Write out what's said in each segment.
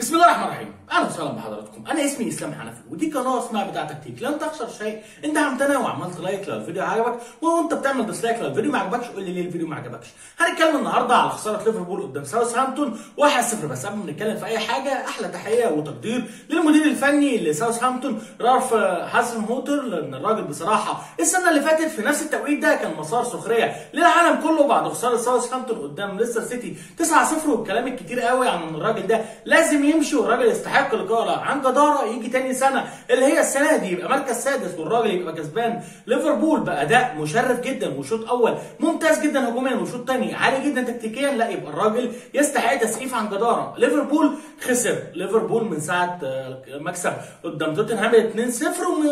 بسم الله الرحمن الرحيم اهلا وسهلا بحضراتكم انا اسمي اسلام حنفي ودي قناه اسمها بتاع تكتيك لن تخسر شيء انت عملتنا وعملت لايك لو الفيديو عجبك وانت بتعمل ديسلايك لو الفيديو ما عجبكش قول لي ليه الفيديو ما عجبكش هنتكلم النهارده على خساره ليفربول قدام ساوثهامبتون 1-0 بس قبل ما نتكلم في اي حاجه احلى تحيه وتقدير للمدير الفني لساوثهامبتون رالف حسن هوتر لان الراجل بصراحه السنه اللي فاتت في نفس التوقيت ده كان مسار سخريه للعالم كله بعد خساره ساوثهامبتون قدام ليستر سيتي 9-0 والكلام الكتير قوي عن ان الراجل ده لازم يمشي والراجل يستحق الإقالة عن جدارة يجي تاني سنة اللي هي السنة دي يبقى مركز سادس والراجل يبقى كسبان ليفربول بأداء مشرف جدا وشوط أول ممتاز جدا هجوميا وشوط تاني عالي جدا تكتيكيا لا يبقى الراجل يستحق تسقيف عن جدارة ليفربول خسر ليفربول من ساعة مكسب قدام توتنهام 2-0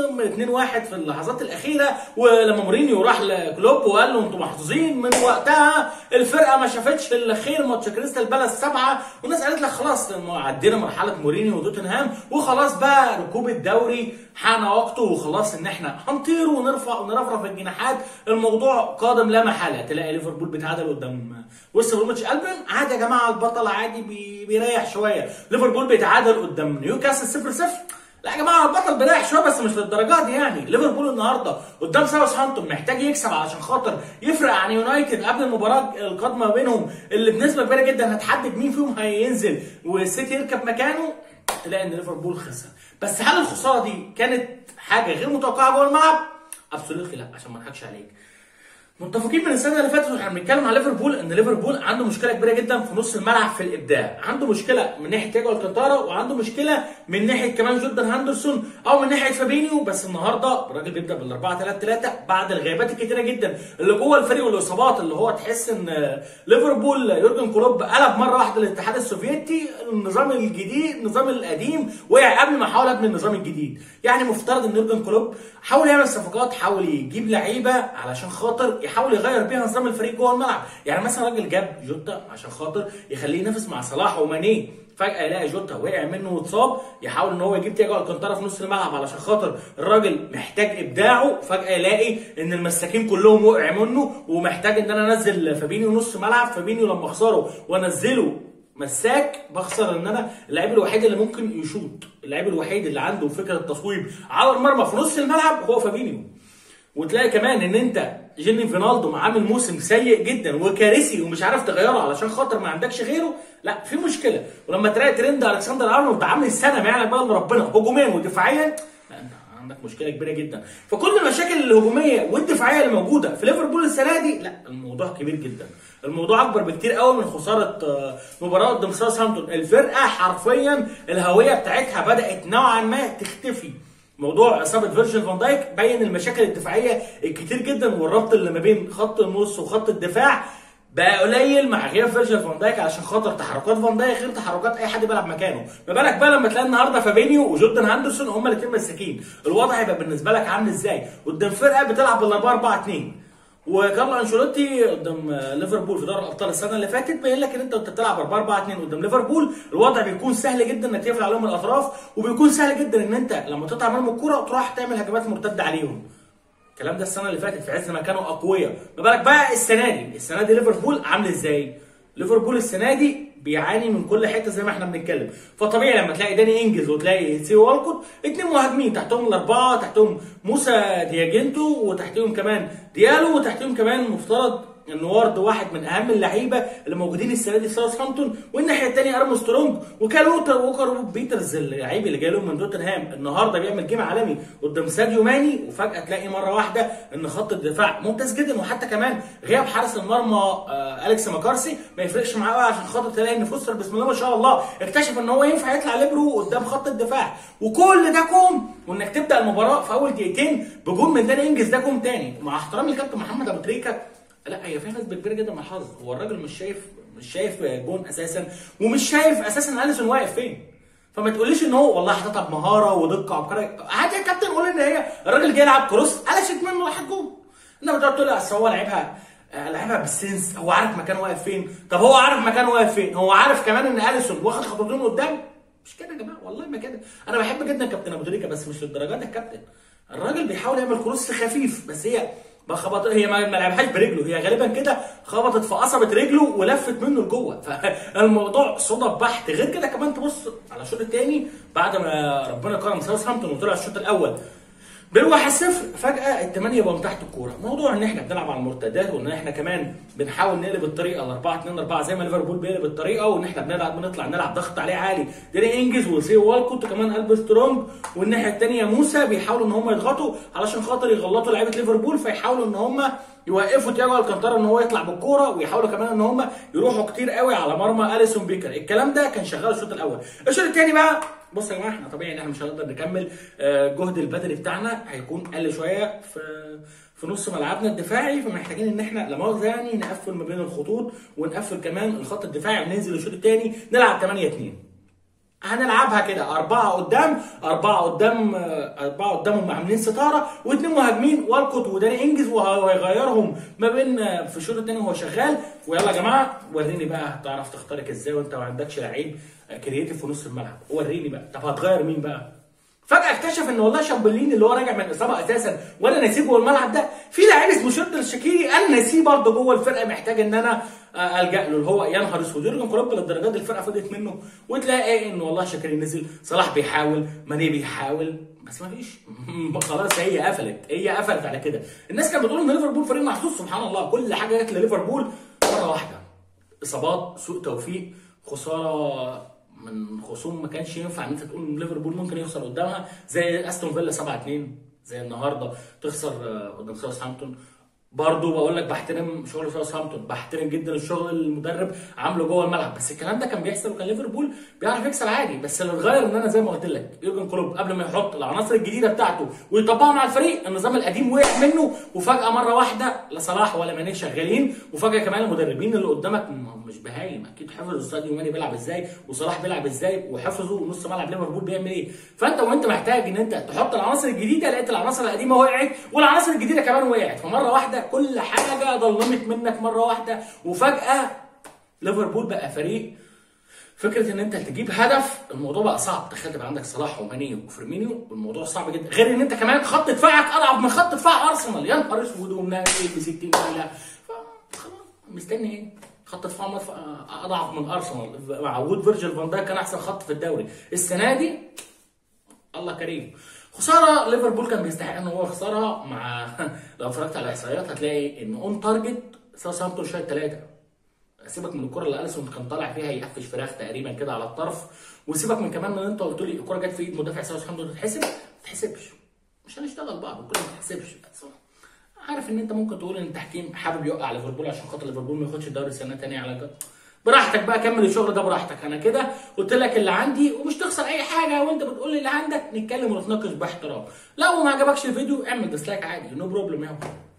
و 2-1 في اللحظات الأخيرة ولما مورينيو راح لكلوب وقال له انتوا محظوظين من وقتها الفرقة ما شافتش الا خير ماتش كريستال بالاس سبعة والناس قالت لك خلاص عدينا مرحلة مورينيو وتوتنهام وخلاص بقى ركوب الدوري حان وقته وخلاص ان احنا هنطير ونرفع ونرفرف الجناحات الموضوع قادم لا محاله تلاقي ليفربول بيتعادل قدام ويست بروميتش البن عادي يا جماعه البطل عادي بي بيريح شويه ليفربول بيتعادل قدام نيوكاسل 0 0 لا يا جماعه البطل بيريح شويه بس مش للدرجه دي يعني ليفربول النهارده قدام ساوثهامبتون محتاج يكسب علشان خاطر يفرق عن يونايتد قبل المباراه القادمه بينهم اللي بنسبه كبيره جدا هتحدد مين فيهم هينزل والسيتي يركب مكانه تلاقي ان ليفربول خسر بس هل الخساره دي كانت حاجه غير متوقعه جوه الملعب ابسولوتلي لا عشان ما اضحكش عليك متفقين من السنه اللي فاتت واحنا بنتكلم على ليفربول ان ليفربول عنده مشكله كبيره جدا في نص الملعب في الابداع عنده مشكله من ناحيه تياجو الكانتارا وعنده مشكله من ناحيه كمان جوردان هاندرسون او من ناحيه فابينيو بس النهارده الراجل بيبدا بال 4 3 3 بعد الغيابات الكتيره جدا اللي جوه الفريق والاصابات اللي هو تحس ان ليفربول يورجن كلوب قلب مره واحده الاتحاد السوفيتي النظام الجديد النظام القديم وقع قبل ما حاول ابني النظام الجديد يعني مفترض ان يورجن كلوب حاول يعمل صفقات حاول يجيب لعيبه علشان خاطر يحاول يغير بيها نظام الفريق جوه الملعب يعني مثلا راجل جاب جوتا عشان خاطر يخليه ينافس مع صلاح وماني فجاه يلاقي جوتا وقع منه واتصاب يحاول ان هو يجيب تياجو الكانتارا في نص الملعب علشان خاطر الراجل محتاج ابداعه فجاه يلاقي ان المساكين كلهم وقع منه ومحتاج ان انا انزل فابينيو نص ملعب فابينيو لما اخسره وانزله مساك بخسر ان انا اللاعب الوحيد اللي ممكن يشوط اللاعب الوحيد اللي عنده فكره تصويب على المرمى في نص الملعب هو فابينيو وتلاقي كمان ان انت جيني فينالدو عامل موسم سيء جدا وكارثي ومش عارف تغيره علشان خاطر ما عندكش غيره لا في مشكله ولما تلاقي ترند الكسندر ارنولد عامل السنه ما يعلم بقى ربنا هجوميا ودفاعيا لا انت عندك مشكله كبيره جدا فكل المشاكل الهجوميه والدفاعيه اللي موجوده في ليفربول السنه دي لا الموضوع كبير جدا الموضوع اكبر بكتير قوي من خساره مباراه قدام ساوثهامبتون الفرقه حرفيا الهويه بتاعتها بدات نوعا ما تختفي موضوع اصابه فيرجيل فان دايك بين المشاكل الدفاعيه الكتير جدا والربط اللي ما بين خط النص وخط الدفاع بقى قليل مع غياب فيرجيل فان دايك علشان خاطر تحركات فان دايك غير تحركات اي حد بيلعب مكانه ما بالك بقى لما تلاقي النهارده فابينيو وجوردان هاندرسون هما الاثنين مساكين الوضع هيبقى بالنسبه لك عامل ازاي قدام فرقه بتلعب بال 4 4 2 وكارلو انشيلوتي قدام ليفربول في دوري الابطال السنه اللي فاتت باين لك ان انت وانت بتلعب 4 4 2 قدام ليفربول الوضع بيكون سهل جدا انك تقفل عليهم الاطراف وبيكون سهل جدا ان انت لما تقطع منهم الكوره تروح تعمل هجمات مرتده عليهم الكلام ده السنه اللي فاتت في عز ما كانوا اقوياء ما بالك بقى السنه دي السنه دي ليفربول عامل ازاي ليفربول السنه دي بيعاني من كل حته زي ما احنا بنتكلم فطبيعي لما تلاقي داني انجز وتلاقي سي والكوت اتنين مهاجمين تحتهم الاربعه تحتهم موسى دياجنتو وتحتهم كمان ديالو وتحتهم كمان مفترض ان وارد واحد من اهم اللعيبه اللي موجودين السنه دي في ساوثهامبتون والناحيه الثانيه ارمسترونج وكالوتر ووكر بيترز اللعيب اللي جاي لهم من توتنهام النهارده بيعمل جيم عالمي قدام ساديو ماني وفجاه تلاقي مره واحده ان خط الدفاع ممتاز جدا وحتى كمان غياب حارس المرمى آه اليكس ماكارسي ما يفرقش معاه قوي عشان خاطر تلاقي ان فوستر بسم الله ما شاء الله اكتشف ان هو ينفع يطلع ليبرو قدام خط الدفاع وكل ده كوم وانك تبدا المباراه في اول دقيقتين بجون من داني انجز ده كوم تاني مع احترامي لكابتن محمد ابو تريكه لا هي فيها نسبه كبيره جدا من الحظ هو الراجل مش شايف مش شايف جون اساسا ومش شايف اساسا اليسون واقف فين فما تقوليش ان هو والله حاططها بمهاره ودقه وبكره عادي يا كابتن قول ان هي الراجل جاي يلعب كروس قلشت منه راحت جون انما تقعد تقول اصل هو لعبها لعبها بالسنس هو عارف مكانه واقف فين طب هو عارف مكانه واقف فين هو عارف كمان ان اليسون واخد خطوتين قدام مش كده يا جماعه والله ما كده انا بحب جدا كابتن ابو تريكه بس مش للدرجه دي يا كابتن الراجل بيحاول يعمل كروس خفيف بس هي ما خبط هي ما ما لعبهاش برجله هي غالبا كده خبطت في قصبه رجله ولفت منه لجوه فالموضوع صدف بحت غير كده كمان تبص على الشوط الثاني بعد ما ربنا كرم ساوثهامبتون وطلع الشوط الاول بال 1-0 فجاه الثمانيه بقوا تحت الكوره موضوع ان احنا بنلعب على المرتدات وان احنا كمان بنحاول نقلب الطريقه ل 4 2 4 زي ما ليفربول بيقلب الطريقه وان احنا بنلعب بنطلع نلعب ضغط عليه عالي ديري انجز وسي والكوت كمان قلب سترونج والناحيه الثانيه موسى بيحاولوا ان هم يضغطوا علشان خاطر يغلطوا لعيبه ليفربول فيحاولوا ان هم يوقفوا تياجو الكانتارا ان هو يطلع بالكوره ويحاولوا كمان ان هم يروحوا كتير قوي على مرمى اليسون بيكر الكلام ده كان شغال الشوط الاول الشوط الثاني بقى بص يا جماعه احنا طبيعي ان احنا مش هنقدر نكمل الجهد البدني بتاعنا هيكون قل شويه في في نص ملعبنا الدفاعي فمحتاجين ان احنا لا مؤاخذه يعني نقفل ما بين الخطوط ونقفل كمان الخط الدفاعي وننزل الشوط الثاني نلعب 8 2 هنلعبها كده أربعة قدام أربعة قدام أربعة قدامهم عاملين ستارة واثنين مهاجمين والكوت وداني إنجز وهيغيرهم ما بين في الشوط الثاني وهو شغال ويلا يا جماعة وريني بقى هتعرف تخترق إزاي وأنت ما عندكش لعيب كرييتيف في نص الملعب وريني بقى طب هتغير مين بقى؟ فجأة اكتشف ان والله شامبلين اللي هو راجع من اصابة اساسا وانا ناسيه جوه الملعب ده في لعيب اسمه شرد الشكيري انا ناسيه برضه جوه الفرقة محتاج ان انا الجا له اللي هو يا نهار اسود يورجن كلوب للدرجات دي الفرقة فضيت منه وتلاقي ايه ان والله شاكري نزل صلاح بيحاول ماني بيحاول بس ما فيش خلاص هي قفلت هي قفلت على كده الناس كانت بتقول ان ليفربول فريق محظوظ سبحان الله كل حاجه جت لليفربول مره واحده اصابات سوء توفيق خساره من خصوم ما كانش ينفع ان انت تقول ان ليفربول ممكن يخسر قدامها زي استون فيلا 7 2 زي النهارده تخسر قدام ساوثهامبتون برضه بقول لك بحترم شغل ساوثهامبتون بحترم جدا الشغل اللي المدرب عامله جوه الملعب بس الكلام ده كان بيحصل وكان ليفربول بيعرف يكسب عادي بس اللي اتغير ان انا زي ما قلت لك يورجن كلوب قبل ما يحط العناصر الجديده بتاعته ويطبقها مع الفريق النظام القديم وقع منه وفجاه مره واحده لا صلاح ولا ماني شغالين وفجاه كمان المدربين اللي قدامك مش بهايم اكيد حفظوا ساديو ماني بيلعب ازاي وصلاح بيلعب ازاي وحفظوا نص ملعب ليفربول بيعمل ايه فانت وانت محتاج ان انت تحط العناصر الجديده لقيت العناصر القديمه وقعت والعناصر الجديده كمان وقعت فمره واحده كل حاجه ضلمت منك مره واحده وفجاه ليفربول بقى فريق فكره ان انت تجيب هدف الموضوع بقى صعب تخيل تبقى عندك صلاح وماني وفيرمينيو والموضوع صعب جدا غير ان انت كمان خط دفاعك اضعف من خط دفاع ارسنال يا نهار اسود ومناقش ب 60 لا خلاص مستني ايه؟ خط دفاع اضعف من ارسنال مع وود فيرجيل فان دايك كان احسن خط في الدوري السنه دي الله كريم خساره ليفربول كان بيستحق ان هو يخسرها مع لو اتفرجت على الاحصائيات هتلاقي ان اون تارجت ساوثهامبتون شايل ثلاثه سيبك من الكره اللي اليسون كان طالع فيها يقفش فراخ تقريبا كده على الطرف وسيبك من كمان ان انت قلت لي الكره جت في ايد مدافع ساوثهامبتون تتحسب ما تتحسبش مش هنشتغل بعض الكره ما تتحسبش عارف ان انت ممكن تقول ان التحكيم حابب يوقع ليفربول عشان خاطر ليفربول ما ياخدش الدوري سنه ثانيه على كده براحتك بقى كمل الشغل ده براحتك انا كده قلت لك اللي عندي ومش تخسر اي حاجه وانت بتقول لي اللي عندك نتكلم ونتناقش باحترام لو ما عجبكش الفيديو اعمل ديسلايك عادي نو بروبلم يا